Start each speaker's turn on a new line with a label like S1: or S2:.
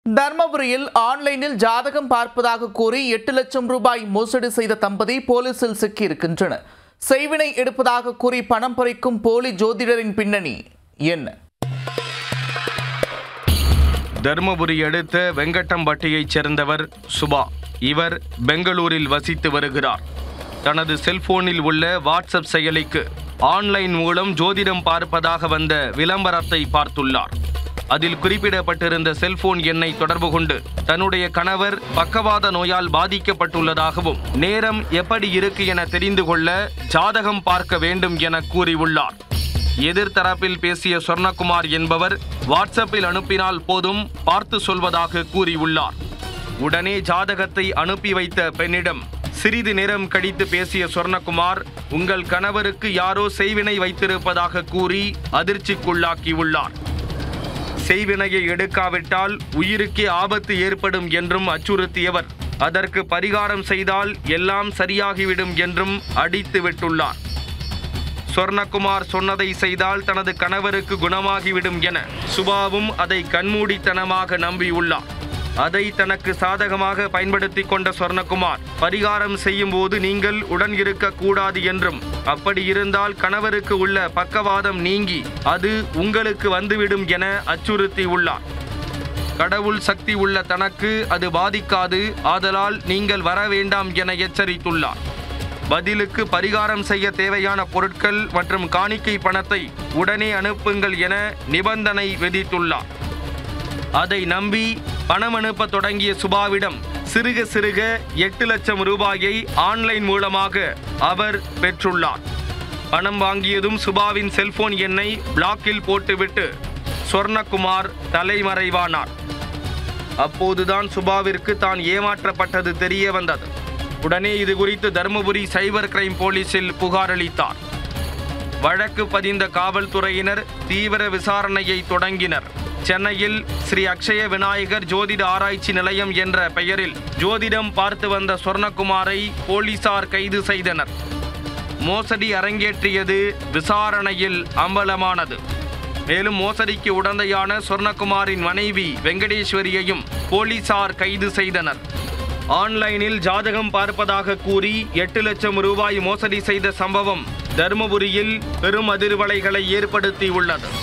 S1: தர்மபுரியில் ஆன்லைனில் ஜாதகம் பார்ப்பதாக கூறி எட்டு லட்சம் ரூபாய் மோசடி செய்த தம்பதி போலீசில் சிக்கியிருக்கின்றனர் செய்வினை எடுப்பதாக கூறி பணம் பறிக்கும் போலி ஜோதிடரின் பின்னணி என்ன
S2: தருமபுரி அடுத்த வெங்கட்டம்பட்டியைச் சேர்ந்தவர் சுபா இவர் பெங்களூரில் வசித்து வருகிறார் தனது செல்போனில் உள்ள வாட்ஸ்அப் செயலிக்கு ஆன்லைன் மூலம் ஜோதிடம் பார்ப்பதாக வந்த விளம்பரத்தை பார்த்துள்ளார் அதில் குறிப்பிடப்பட்டிருந்த செல்போன் எண்ணை தொடர்பு கொண்டு தன்னுடைய கணவர் பக்கவாத நோயால் பாதிக்கப்பட்டுள்ளதாகவும் நேரம் எப்படி இருக்கு என தெரிந்து கொள்ள ஜாதகம் பார்க்க வேண்டும் என கூறியுள்ளார் எதிர்த்தரப்பில் பேசிய சொர்ணகுமார் என்பவர் வாட்ஸ்அப்பில் அனுப்பினால் போதும் பார்த்து சொல்வதாக கூறியுள்ளார் உடனே ஜாதகத்தை அனுப்பி வைத்த பெண்ணிடம் சிறிது நேரம் கழித்து பேசிய சொர்ணகுமார் உங்கள் கணவருக்கு யாரோ செய்வினை வைத்திருப்பதாக கூறி அதிர்ச்சிக்குள்ளாக்கியுள்ளார் செய்வினையை எடுக்காவிட்டால் உயிருக்கே ஆபத்து ஏற்படும் என்றும் அச்சுறுத்தியவர் அதற்கு பரிகாரம் செய்தால் எல்லாம் சரியாகிவிடும் என்றும் அடித்து விட்டுள்ளார் சொர்ணகுமார் சொன்னதை செய்தால் தனது கணவருக்கு குணமாகிவிடும் என சுபாவும் அதை கண்மூடித்தனமாக நம்பியுள்ளார் அதை தனக்கு சாதகமாக பயன்படுத்தி கொண்ட சொர்ணகுமார் பரிகாரம் செய்யும் போது நீங்கள் உடன் இருக்க கூடாது என்றும் அப்படி இருந்தால் கணவருக்கு உள்ள பக்கவாதம் நீங்கி அது உங்களுக்கு வந்துவிடும் என அச்சுறுத்தி உள்ளார் கடவுள் சக்தி உள்ள தனக்கு அது பாதிக்காது ஆதலால் நீங்கள் வர வேண்டாம் என எச்சரித்துள்ளார் பதிலுக்கு பரிகாரம் செய்ய தேவையான பொருட்கள் மற்றும் காணிக்கை பணத்தை உடனே அனுப்புங்கள் என நிபந்தனை விதித்துள்ளார் அதை நம்பி பணம் அனுப்ப தொடங்கிய சுபாவிடம் சிறுக சிறுக எட்டு லட்சம் ரூபாயை ஆன்லைன் மூலமாக அவர் பெற்றுள்ளார் பணம் வாங்கியதும் சுபாவின் செல்போன் எண்ணை பிளாக்கில் போட்டுவிட்டு சொர்ணகுமார் தலைமறைவானார் அப்போதுதான் சுபாவிற்கு தான் ஏமாற்றப்பட்டது தெரிய வந்தது உடனே இது குறித்து தருமபுரி சைபர் கிரைம் போலீசில் புகார் அளித்தார் வழக்கு பதிந்த காவல்துறையினர் தீவிர விசாரணையை தொடங்கினர் சென்னையில் ஸ்ரீ அக்ஷய விநாயகர் ஜோதிட ஆராய்ச்சி நிலையம் என்ற பெயரில் ஜோதிடம் பார்த்து வந்த சொர்ணகுமாரை போலீசார் கைது செய்தனர் மோசடி அரங்கேற்றியது விசாரணையில் அம்பலமானது மேலும் மோசடிக்கு உடந்தையான சொர்ணகுமாரின் மனைவி வெங்கடேஸ்வரியையும் போலீசார் கைது செய்தனர் ஆன்லைனில் ஜாதகம் பார்ப்பதாக கூறி எட்டு லட்சம் ரூபாய் மோசடி செய்த சம்பவம் தருமபுரியில் பெரும் அதிர்வலைகளை ஏற்படுத்தியுள்ளது